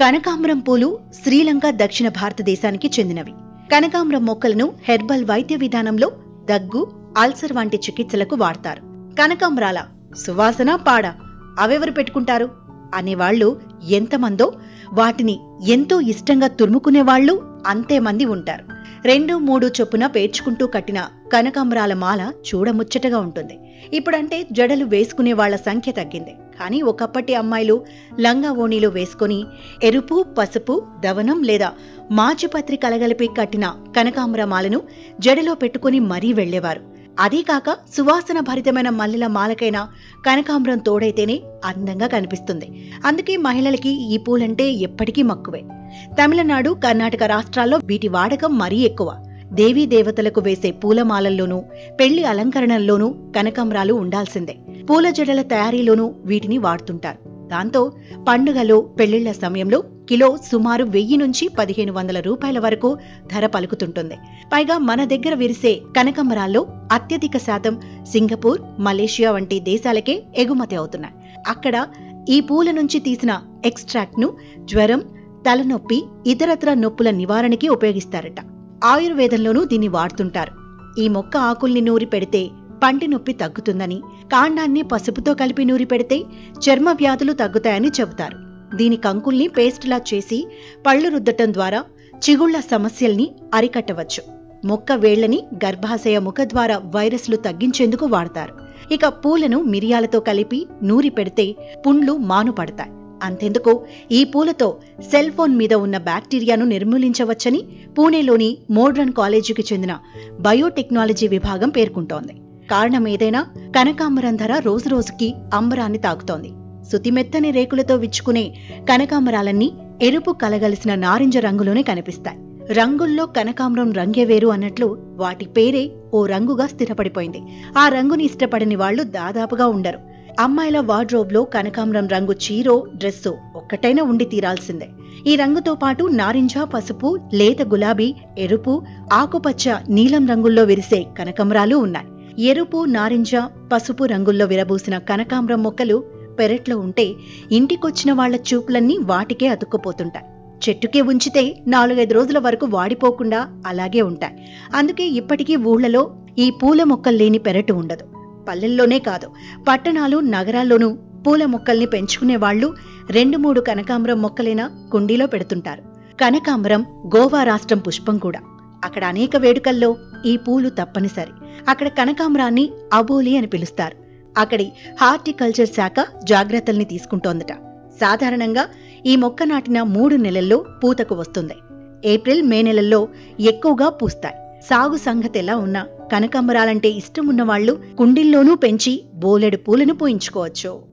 కనకాంబరం పూలు శ్రీలంక దక్షిణ భారతదేశానికి చెందినవి కనకాంబరం మొక్కలను హెర్బల్ వైద్య విధానంలో దగ్గు అల్సర్ వంటి చికిత్సలకు వాడతారు కనకాంబరాల సువాసన పాడ అవెవరు పెట్టుకుంటారు అనేవాళ్లు ఎంతమందో వాటిని ఎంతో ఇష్టంగా తురుముకునేవాళ్లు అంతే మంది ఉంటారు రెండు మూడు చొప్పున పేర్చుకుంటూ కట్టిన కనకాంబరాల మాల చూడముచ్చటగా ఉంటుంది ఇప్పుడంటే జడలు వేసుకునే వాళ్ల సంఖ్య తగ్గింది కానీ ఒకప్పటి అమ్మాయిలు లంగా ఓణీలు వేసుకొని ఎరుపు పసుపు దవనం లేదా మాచిపత్రి కలగలిపి కట్టిన కనకాంబర మాలను జడలో పెట్టుకుని మరీ వెళ్లేవారు అదీ కాక సువాసన భరితమైన మల్లెల మాలకైనా కనకాంబరం తోడైతేనే అందంగా కనిపిస్తుంది అందుకే మహిళలకి ఈ పూలంటే ఎప్పటికీ మక్కువే తమిళనాడు కర్ణాటక రాష్ట్రాల్లో వీటి వాడకం మరీ ఎక్కువ దేవీ దేవతలకు వేసే పూలమాలల్లోనూ పెళ్లి అలంకరణల్లోనూ కనకాంబరాలు ఉండాల్సిందే పూల జడల తయారీలోనూ వీటిని వాడుతుంటారు దాంతో పండుగలో పెళ్లిళ్ల సమయంలో కిలో సుమారు వెయ్యి నుంచి పదిహేను వందల రూపాయల వరకు ధర పలుకుతుంటుంది పైగా మన దగ్గర విరిసే కనకంబరాల్లో అత్యధిక శాతం సింగపూర్ మలేషియా వంటి దేశాలకే ఎగుమతి అవుతున్నాయి అక్కడ ఈ పూల నుంచి తీసిన ఎక్స్ట్రాక్ట్ ను జ్వరం తలనొప్పి ఇతరత్ర నొప్పుల నివారణకి ఉపయోగిస్తారట ఆయుర్వేదంలోనూ దీన్ని వాడుతుంటారు ఈ మొక్క ఆకుల్ని నూరి పెడితే పంటి నొప్పి తగ్గుతుందని కాండాన్ని పసుపుతో కలిపి నూరి పెడితే చర్మ వ్యాధులు తగ్గుతాయని చెబుతారు దీని కంకుల్ని పేస్ట్లా చేసి పళ్ళు రుద్దటం ద్వారా చిగుళ్ల సమస్యల్ని అరికట్టవచ్చు మొక్క వేళ్లని గర్భాశయ ముఖద్వార వైరస్లు తగ్గించేందుకు వాడతారు ఇక పూలను మిరియాలతో కలిపి నూరి పెడితే పుండ్లు మానుపడతాయి అంతెందుకు ఈ పూలతో సెల్ ఫోన్ మీద ఉన్న బ్యాక్టీరియాను నిర్మూలించవచ్చని పూణేలోని మోడ్రన్ కాలేజీకి చెందిన బయోటెక్నాలజీ విభాగం పేర్కొంటోంది కారణం ఏదైనా కనకాంబరం ధర రోజురోజుకి అంబరాన్ని తాకుతోంది సుతిమెత్తని రేకులతో విచ్చుకునే కనకాంబరాలన్నీ ఎరుపు కలగలిసిన నారింజ రంగులోనే కనిపిస్తాయి రంగుల్లో కనకాంబరం రంగే వేరు అన్నట్లు వాటి పేరే ఓ రంగుగా స్థిరపడిపోయింది ఆ రంగుని ఇష్టపడని వాళ్లు దాదాపుగా ఉండరు అమ్మాయిల వార్డ్రోబ్ లో కనకాంబరం రంగు చీరో డ్రెస్సో ఒక్కటైనా ఉండి తీరాల్సిందే ఈ రంగుతో పాటు నారింజ పసుపు లేత గులాబీ ఎరుపు ఆకుపచ్చ నీలం రంగుల్లో విరిసే కనకాంబరాలు ఉన్నాయి ఎరుపు నారింజ పసుపు రంగుల్లో విరబూసిన కనకాంబరం మొక్కలు పెరట్లో ఉంటే ఇంటికొచ్చిన వాళ్ల చూపులన్నీ వాటికే అతుక్కుపోతుంటాయి చెట్టుకే ఉంచితే నాలుగైదు రోజుల వరకు వాడిపోకుండా అలాగే ఉంటాయి అందుకే ఇప్పటికీ ఊళ్ళలో ఈ పూల మొక్కలు లేని పెరటు ఉండదు పల్లెల్లోనే కాదు పట్టణాలు నగరాల్లోనూ పూల మొక్కల్ని పెంచుకునే వాళ్ళు రెండు మూడు కనకాంబరం మొక్కలైనా కుండీలో పెడుతుంటారు కనకాంబరం గోవా రాష్ట్రం పుష్పం కూడా అక్కడ అనేక వేడుకల్లో ఈ పూలు తప్పనిసరి అక్కడ కనకాంబరాన్ని అబోలి అని పిలుస్తారు అక్కడి హార్టికల్చర్ శాఖ జాగ్రత్తల్ని తీసుకుంటోందట సాధారణంగా ఈ మొక్క నాటిన మూడు నెలల్లో పూతకు వస్తుంది ఏప్రిల్ మే నెలల్లో ఎక్కువగా పూస్తాయి సాగు సంగతి ఎలా ఉన్నా కనకాంబరాలంటే ఇష్టం ఉన్నవాళ్లు కుండీల్లోనూ పెంచి బోలెడు పూలను పూయించుకోవచ్చు